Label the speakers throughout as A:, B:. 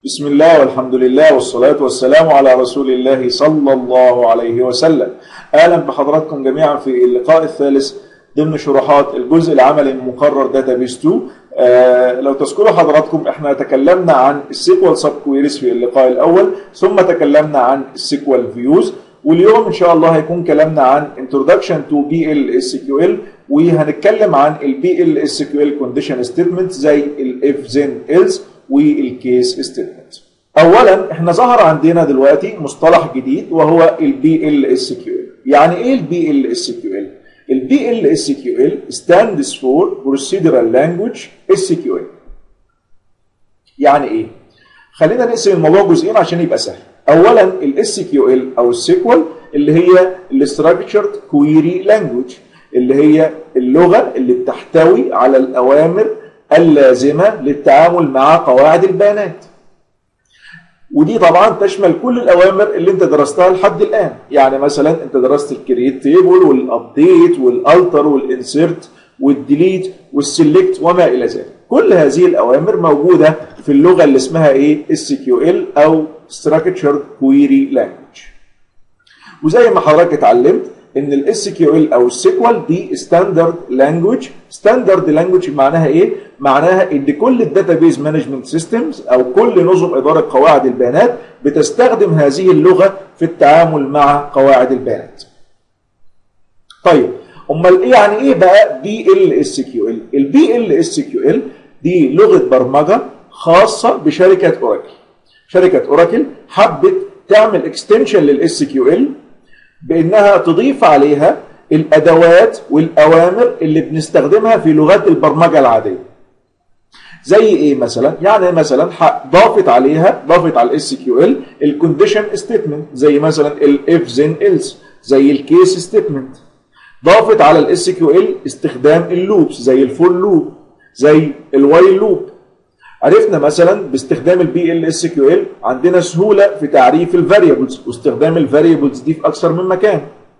A: بسم الله والحمد لله والصلاة والسلام على رسول الله صلى الله عليه وسلم أهلا بحضراتكم جميعا في اللقاء الثالث ضمن شروحات الجزء العملي من مقرر داتابيس 2 آه لو تذكروا حضراتكم احنا تكلمنا عن السيكوال سب كويريز في اللقاء الأول ثم تكلمنا عن السيكوال فيوز واليوم ان شاء الله هيكون كلامنا عن introduction to BLSQL وهنتكلم عن ال BLSQL condition statement زي ال if then else والكيس ستيتمنت اولا احنا ظهر عندنا دلوقتي مصطلح جديد وهو ال BLSQL يعني ايه ال BLSQL ال BLSQL stands for procedural language SQL يعني ايه خلينا نقسم الموضوع جزئين عشان يبقى سهل اولا ال SQL او السيكوال اللي هي ال structured query language اللي هي اللغه اللي بتحتوي على الاوامر اللازمة للتعامل مع قواعد البيانات ودي طبعا تشمل كل الأوامر اللي انت درستها لحد الآن يعني مثلا انت درست الكرييت تيبل والابديت والالتر والانسيرت والديليت والسيلكت وما إلى ذلك كل هذه الأوامر موجودة في اللغة اللي اسمها ايه SQL أو Structured Query Language وزي ما حضرتك اتعلمت ان الاس كيو ال او السيكوال دي ستاندرد لانجوج ستاندرد لانجوج معناها ايه معناها ان كل الداتابيز مانجمنت سيستمز او كل نظم اداره قواعد البيانات بتستخدم هذه اللغه في التعامل مع قواعد البيانات طيب امال ايه يعني ايه بقى بي ال اس كيو ال البي ال اس كيو ال دي لغه برمجه خاصه بشركه اوراكل شركه اوراكل حبت تعمل اكستنشن للاس كيو ال بانها تضيف عليها الادوات والاوامر اللي بنستخدمها في لغات البرمجه العاديه زي ايه مثلا يعني مثلا ضافت عليها ضافت على الاس كيو ال الكونديشن ستيتمنت زي مثلا الاف زين ايلس زي الكيس ستيتمنت ضافت على الاس كيو ال استخدام اللوبس زي الفور لوب زي الوايل لوب عرفنا مثلا باستخدام البي ال اس كيو ال عندنا سهوله في تعريف الفاريبلز واستخدام الفاريبلز دي في اكثر من مكان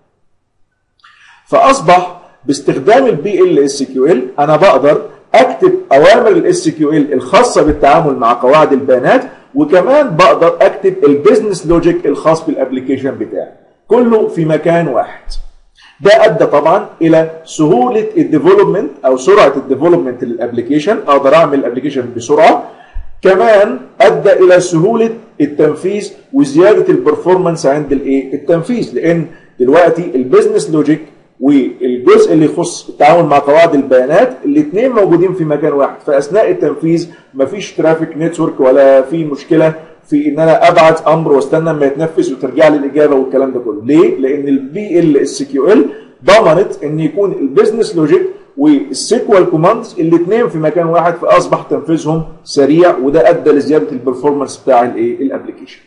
A: فاصبح باستخدام البي ال اس كيو ال انا بقدر اكتب اوامر الاس كيو ال الخاصه بالتعامل مع قواعد البيانات وكمان بقدر اكتب البيزنس لوجيك الخاص بالابلكيشن بتاعي كله في مكان واحد ده ادى طبعا الى سهوله الديفلوبمنت او سرعه الديفلوبمنت للابلكيشن اقدر اعمل الابلكيشن بسرعه كمان ادى الى سهوله التنفيذ وزياده البرفورمانس عند الايه التنفيذ لان دلوقتي البيزنس لوجيك والجزء اللي يخص التعامل مع قواعد البيانات الاثنين موجودين في مكان واحد فاثناء التنفيذ مفيش ترافيك نتورك ولا في مشكله في ان انا ابعت امر واستنى اما يتنفذ وترجع لي الاجابه والكلام ده كله ليه لان البي ال اس كيو ال ضمنت ان يكون البيزنس لوجيك والسيكوال كوماندز الاثنين في مكان واحد فاصبح تنفيذهم سريع وده ادى لزياده البرفورمانس بتاع الايه الابلكيشن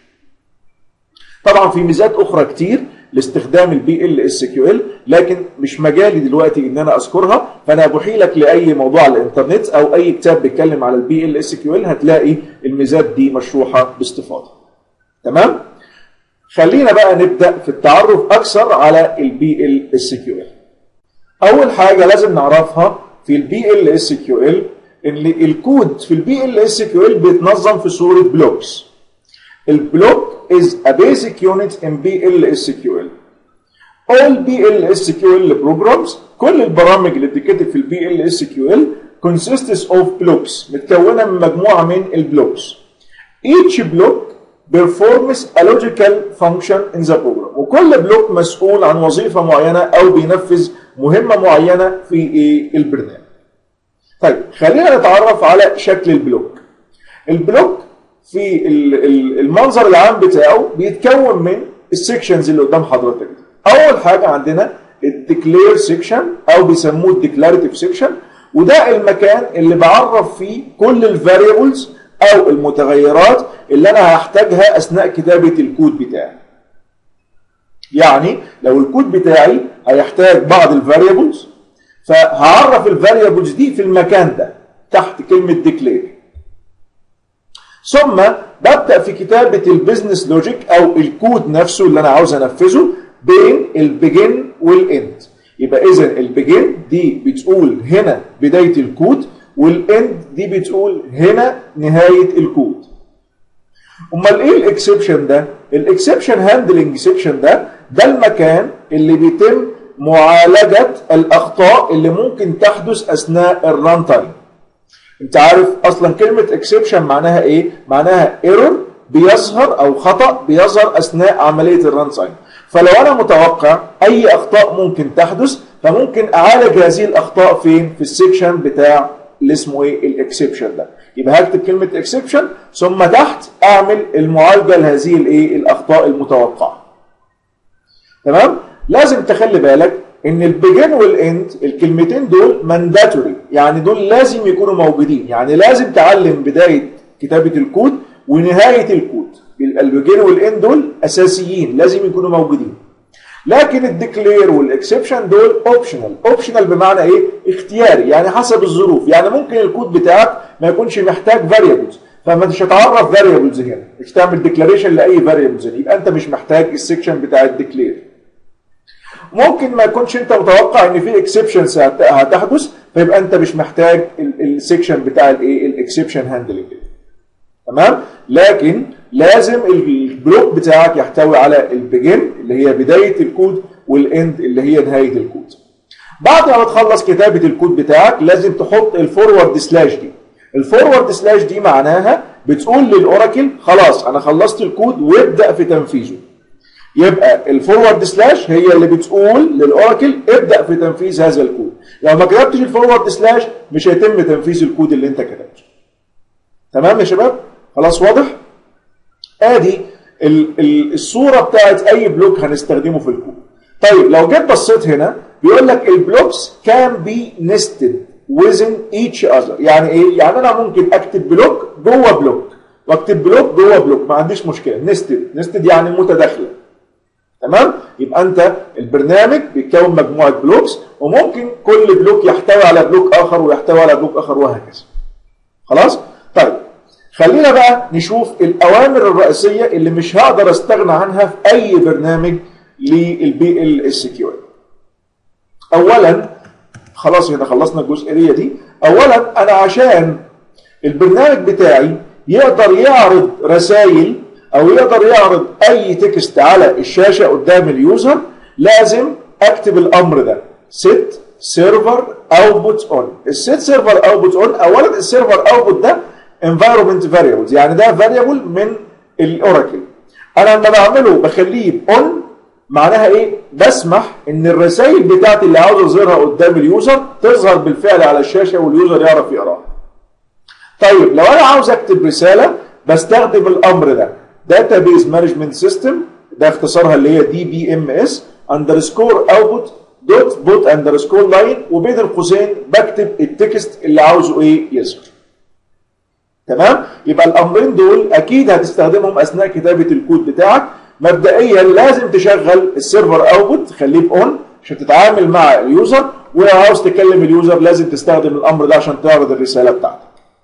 A: طبعا في ميزات اخرى كتير لاستخدام البي ال اس كيو ال لكن مش مجالي دلوقتي ان انا اذكرها فانا بحيلك لاي موضوع على الانترنت او اي كتاب بيتكلم على البي ال اس كيو ال هتلاقي الميزات دي مشروحه باستفاضه تمام خلينا بقى نبدا في التعرف اكثر على البي ال اس كيو ال اول حاجه لازم نعرفها في البي ال اس كيو ال ان الكود في البي ال اس كيو ال بيتنظم في صوره بلوكس البلوك is a basic unit in BLSQL. All BLSQL programs كل البرامج اللي بتتكتب في البي BLSQL consists of blocks متكونة من مجموعة من البلوكس. Each block performs a logical function in the program وكل بلوك مسؤول عن وظيفة معينة أو بينفذ مهمة معينة في البرنامج. طيب خلينا نتعرف على شكل البلوك. البلوك في المنظر العام بتاعه بيتكون من السكشنز اللي قدام حضرتك دي. اول حاجه عندنا الديكلير سيكشن او بيسموه الديكلاريتيف سيكشن وده المكان اللي بعرف فيه كل الفاريبلز او المتغيرات اللي انا هحتاجها اثناء كتابه الكود بتاعي يعني لو الكود بتاعي هيحتاج بعض الفاريبلز فهعرف الفاريبلز دي في المكان ده تحت كلمه ديكلير ثم ببدا في كتابه البيزنس لوجيك او الكود نفسه اللي انا عاوز انفذه بين البيجن والاند يبقى اذا البيجن دي بتقول هنا بدايه الكود والاند دي بتقول هنا نهايه الكود امال ايه الاكسبشن ده الاكسبشن هاندلنج سيكشن ده ده المكان اللي بيتم معالجه الاخطاء اللي ممكن تحدث اثناء الران تايم انت عارف اصلا كلمه اكسبشن معناها ايه معناها ايرور بيظهر او خطا بيظهر اثناء عمليه الران تايم فلو انا متوقع اي اخطاء ممكن تحدث فممكن اعالج هذه الاخطاء فين في السكشن بتاع اللي اسمه ايه الاكسبشن ده يبقى هكتب كلمه اكسبشن ثم تحت اعمل المعالجه لهذه الايه الاخطاء المتوقعه تمام لازم تخلي بالك ان البيجن والاند الكلمتين دول مانداتوري يعني دول لازم يكونوا موجودين يعني لازم تعلم بدايه كتابه الكود ونهايه الكود البيجن والاند دول اساسيين لازم يكونوا موجودين لكن الديكلير والاكسبشن دول اوبشنال اوبشنال بمعنى ايه اختياري يعني حسب الظروف يعني ممكن الكود بتاعك ما يكونش محتاج فاريبلز فما مش هتعرف فاريبلز هنا مش تعمل ديكلاريشن لاي فاريبلز يبقى انت مش محتاج السكشن بتاع الديكلير ممكن ما يكونش انت متوقع ان في اكسبشنز هتحدث فيبقى انت مش محتاج السكشن بتاع الايه الاكسبشن هاندلنج تمام لكن لازم البلوك بتاعك يحتوي على البيجن اللي هي بدايه الكود والاند اللي هي نهايه الكود بعد ما تخلص كتابه الكود بتاعك لازم تحط الفورورد سلاش دي الفورورد سلاش دي معناها بتقول للاوراكل خلاص انا خلصت الكود وابدا في تنفيذه يبقى الفورورد سلاش هي اللي بتقول للاوراكل ابدا في تنفيذ هذا الكود لو ما كتبتش الفورورد سلاش مش هيتم تنفيذ الكود اللي انت كتبته تمام يا شباب خلاص واضح ادي الصوره بتاعت اي بلوك هنستخدمه في الكود طيب لو جيت بصيت هنا بيقول لك البلوكس كان بي نستد within each other يعني ايه يعني انا ممكن اكتب بلوك جوه بلوك واكتب بلوك جوه بلوك ما عنديش مشكله نستد نستد يعني متداخله تمام يبقى انت البرنامج بيتكون مجموعه بلوكس وممكن كل بلوك يحتوي على بلوك اخر ويحتوي على بلوك اخر وهكذا خلاص طيب خلينا بقى نشوف الاوامر الرئيسيه اللي مش هقدر استغنى عنها في اي برنامج للبي ال اس كيو اولا خلاص هنا خلصنا الجزئيه دي اولا انا عشان البرنامج بتاعي يقدر يعرض رسائل او يقدر يعرض اي تكست على الشاشه قدام اليوزر لازم اكتب الامر ده set server output on السيت سيرفر output on اولا السيرفر output ده environment variables يعني ده variable من الاوراكل انا لما بعمله بخليه on معناها ايه بسمح ان الرسائل بتاعتي اللي عاوز اظهرها قدام اليوزر تظهر بالفعل على الشاشه واليوزر يعرف يقراها طيب لو انا عاوز اكتب رساله بستخدم الامر ده database management system ده اختصارها اللي هي دي بي ام اس اندرسكور اوتبوت دوت بوت اندرسكور لاين وبين القوسين بكتب التكست اللي عاوزه ايه يظهر تمام يبقى الامرين دول اكيد هتستخدمهم اثناء كتابه الكود بتاعك مبدئيا لازم تشغل السيرفر اوتبوت خليه اون عشان تتعامل مع اليوزر ولو عاوز تكلم اليوزر لازم تستخدم الامر ده عشان تعرض الرساله بتاعتك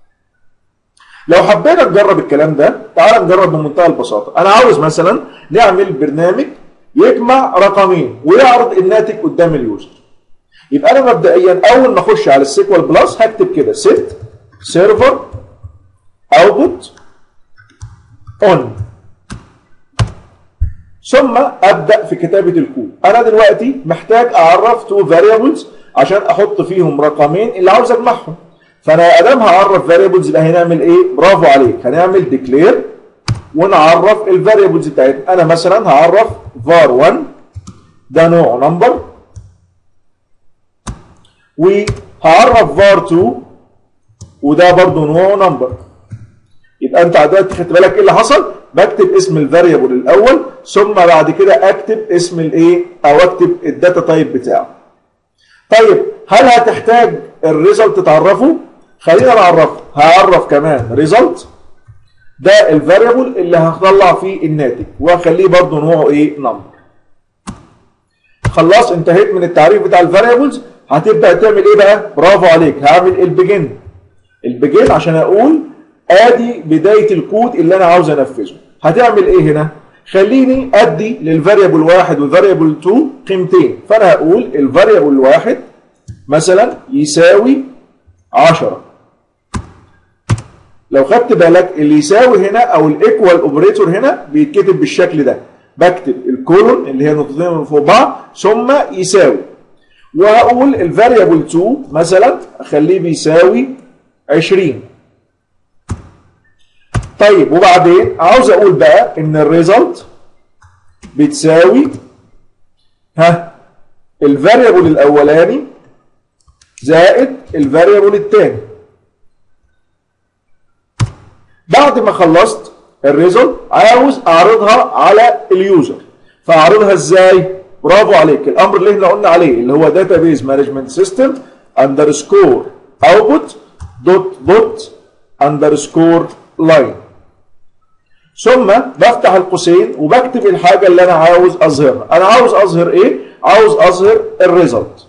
A: لو حبينا نجرب الكلام ده تعال نجرب بمنتهى البساطه انا عاوز مثلا نعمل برنامج يجمع رقمين ويعرض الناتج قدام اليوزر يبقى انا مبدئيا اول ما اخش على السيكوال بلس هكتب كده set server output on ثم ابدا في كتابه الكود انا دلوقتي محتاج اعرف تو فاريبلز عشان احط فيهم رقمين اللي عاوز اجمعهم فانا ادام هعرف فاريبلز يبقى هنعمل ايه برافو عليك هنعمل ديكلير ونعرف الفاريبلز بتاعتنا انا مثلا هعرف var 1 ده نوعه نمبر وهعرف var 2 وده برضه نوعه نمبر يبقى انت دلوقتي خدت بالك ايه اللي حصل بكتب اسم الفاريبل الاول ثم بعد كده اكتب اسم الايه او اكتب الداتا تايب بتاعه طيب هل هتحتاج الريزلت تعرفه خلينا نعرفه هعرف كمان ريزلت ده الفاريبل اللي هطلع فيه الناتج وهخليه برضه نوعه ايه نمبر خلاص انتهيت من التعريف بتاع الفاريبلز هتبدا تعمل ايه بقى برافو عليك هعمل البيجن البيجن عشان اقول ادي بدايه الكود اللي انا عاوز انفذه هتعمل ايه هنا خليني ادي للفاريبل واحد والفاريبل 2 قيمتين فانا هقول الفاريبل واحد مثلا يساوي 10 لو خدت بالك اللي يساوي هنا او الايكوال اوبريتور هنا بيتكتب بالشكل ده بكتب الكولون اللي هي نقطتين من فوق بعض ثم يساوي وهقول الفاريبل 2 مثلا اخليه بيساوي 20 طيب وبعدين عاوز اقول بقى ان الريزلت بتساوي ها الفاريبل الاولاني زائد الفاريبل الثاني بعد ما خلصت الريزلت عاوز اعرضها على اليوزر فاعرضها ازاي برافو عليك الامر اللي احنا قلنا عليه اللي هو database management system underscore output dot bot underscore line ثم بفتح القوسين وبكتب الحاجة اللي أنا عاوز أظهرها أنا عاوز أظهر إيه؟ عاوز أظهر الريزلت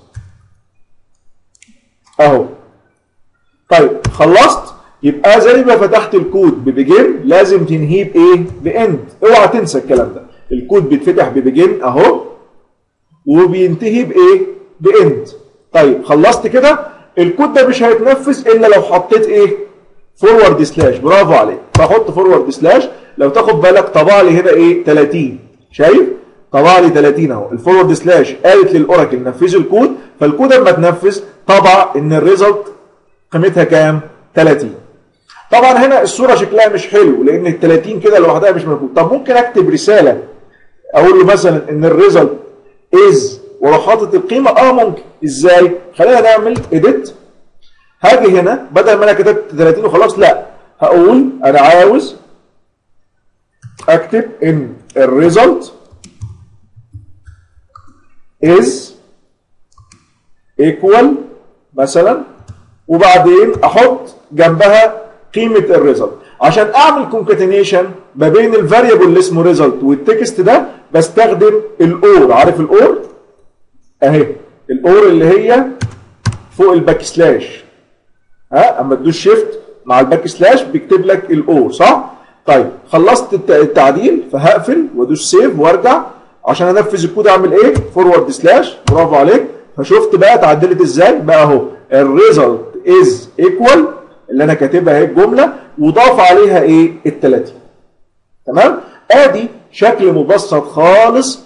A: أهو طيب خلصت يبقى زي ما فتحت الكود ببيجن لازم تنهيه بإيه؟ بإند اوعى تنسى الكلام ده الكود بيتفتح ببيجن أهو وبينتهي بإيه؟ بإند طيب خلصت كده الكود ده مش هيتنفذ إلا لو حطيت إيه؟ فورورد سلاش برافو عليك فاحط فورورد سلاش لو تاخد بالك طبع لي هنا ايه 30 شايف طبع لي 30 اهو الفورورد سلاش قالت للاوراكل نفذوا الكود فالكود لما تنفذ طبع ان الريزلت قيمتها كام 30 طبعا هنا الصوره شكلها مش حلو لان ال 30 كده لوحدها مش موجود طب ممكن اكتب رساله اقول له مثلا ان الريزلت از واروح حاطط القيمه اه ممكن ازاي خلينا نعمل اديت هاجي هنا بدل ما انا كتبت 30 وخلاص لا هقول انا عاوز اكتب ان الريزلت is equal مثلا وبعدين احط جنبها قيمه الريزلت عشان اعمل كونكاتينيشن ما بين الفاريبل اللي اسمه ريزلت والتكست ده بستخدم الاور عارف الاور اهي الاور اللي هي فوق الباك سلاش ها اما تدوس شيفت مع الباك سلاش بيكتب لك الاو صح طيب خلصت التعديل فهقفل وادوس سيف وارجع عشان انفذ الكود اعمل ايه فورورد سلاش برافو عليك فشفت بقى اتعدلت ازاي بقى اهو الريزلت از ايكوال اللي انا كاتبها اهي الجمله وضاف عليها ايه ال 30 تمام ادي شكل مبسط خالص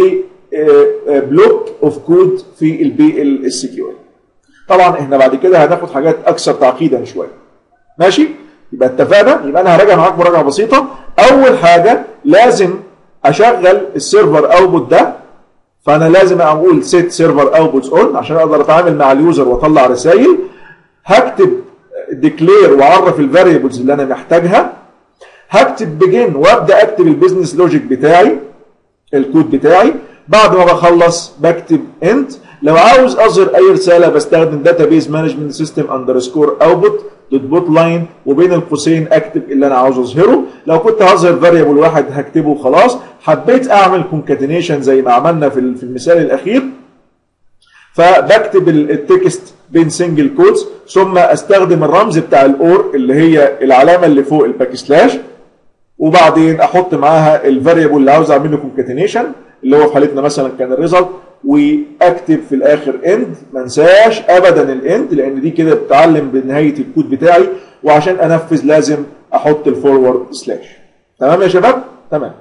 A: لبلوك اوف كود في البي ال اس كيو ال طبعا احنا بعد كده هناخد حاجات اكثر تعقيدا شويه ماشي يبقى اتفقنا يبقى انا هراجع معاك مراجعه بسيطه اول حاجه لازم اشغل السيرفر اوتبوت ده فانا لازم اقول سيت سيرفر اوتبوتس اون عشان اقدر اتعامل مع اليوزر واطلع رسائل هكتب ديكلير واعرف الفاريبلز اللي انا محتاجها هكتب بيجن وابدا اكتب البيزنس لوجيك بتاعي الكود بتاعي بعد ما بخلص بكتب انت لو عاوز اظهر اي رساله بستخدم داتابيز مانجمنت سيستم اندرسكور اوتبوت دوت بوت لاين وبين القوسين اكتب اللي انا عاوز اظهره لو كنت هظهر فاريبل واحد هكتبه خلاص حبيت اعمل كونكاتينيشن زي ما عملنا في في المثال الاخير فبكتب التكست بين سنجل كودز ثم استخدم الرمز بتاع الاور اللي هي العلامه اللي فوق الباك سلاش وبعدين احط معاها الفاريبل اللي عاوز اعمل له كونكاتينيشن اللي هو في حالتنا مثلا كان الريزلت واكتب في الاخر اند ما انساش ابدا الاند لان دي كده بتعلم بنهايه الكود بتاعي وعشان انفذ لازم احط الفورورد سلاش تمام يا شباب تمام